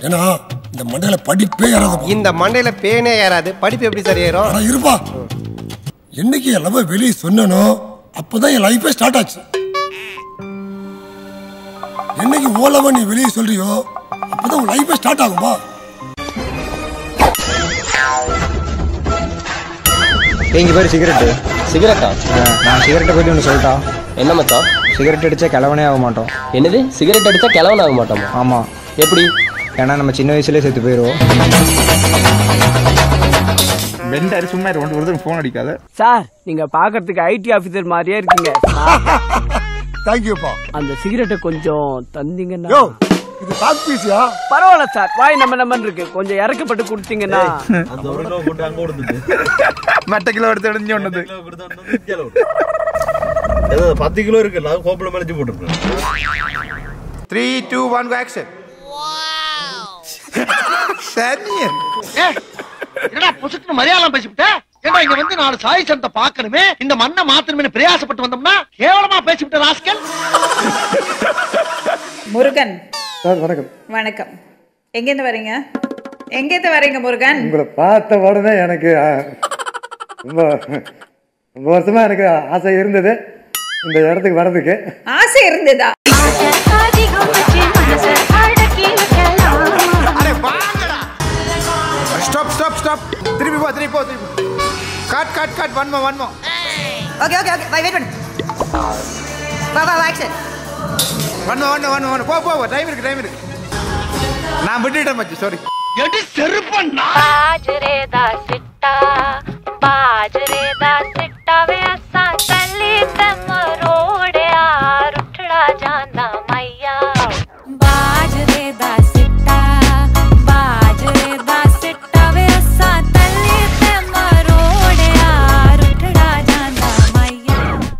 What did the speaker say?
ஏன்னா இந்த மண்டையில படிப்பே ஏறாதப்பா இந்த மண்டையில பேனே ஏறாது படிப்பு எப்படி சார் ஏறும் ஆனா இருப்பா என்னைக்கு என் லவ் வெளியே சொன்னனோ அப்பதான் என் லைஃபே ஸ்டார்ட் ஆச்சு என்னைக்கு ஓலவா நீ வெளியே சொல்றியோ அப்பதான் உன் லைஃபே ஸ்டார்ட் ஆகும்பா இங்க பேர் சிகரெட்டு சிகரெட்டா நான் சிகரெட்டை பத்தி ஒன்று சொல்லிட்டா என்ன மச்சான் சிகரெட் அடிச்சா கிழவனே ஆக மாட்டோம் என்னது சிகரெட் அடிச்சா கிளவன் ஆக மாட்டோமா ஆமா எப்படி ஏன்னா நம்ம சின்ன வயசுலயே செத்து போயிடுவோம் வெண்டாரு சும்மா இரு, ஒன்று ஒருத்தர் ஃபோன் அடிக்காத சார் நீங்க பாக்குறதுக்கு ஐடி ஆபீசர் மாதிரியே இருக்கீங்க தேங்க்யூப்பா அந்த சிகரெட்டை கொஞ்சம் தந்தீங்கன்னா யோ இது டாக் பீஸியா பரவாயில்ல சார் வாய் நம்ம நம்ம இருக்கு கொஞ்சம் இறக்கப்பட்டு கொடுத்தீங்கன்னா மட்ட கிலோ எடுத்து அடைஞ்சு ஒன்றது பத்து கிலோ இருக்கு நான் கோப்பல மேலே போட்டுருக்கேன் த்ரீ டூ ஒன் ஆக்ஷன் சனியன் என்னடா புசுக்கு மரியாதை பேசிவிட்ட ஏன்னா இங்க வந்து நாலு சாய் சந்தை பார்க்கணுமே இந்த மண்ணை மாத்தணுமே பிரயாசப்பட்டு வந்தோம்னா கேவலமா பேசிவிட்ட ராஸ்கல் முருகன் வணக்கம் வணக்கம் எங்கேருந்து வரீங்க எங்கேருந்து வரீங்க முருகன் உங்களை பார்த்த உடனே எனக்கு ஆ, ரொம்ப ரொம்ப வருஷமா எனக்கு ஆசை இருந்தது இந்த இடத்துக்கு வர்றதுக்கு ஆசை இருந்ததா ஸ்டாப் ஸ்டாப் ஸ்டாப் திருப்பி போ திருப்பி போ திருப்பி cut cut cut one more one more okay okay okay wait பண்ணு வா வா action one one one one போ போ டைம் இருக்கு டைம் இருக்கு நான் விட்டுட்டேன் மச்சி சாரி எடி செருப்பண்ணா बाजरे दा सिट्टा बाजरे दा सिट्टा वे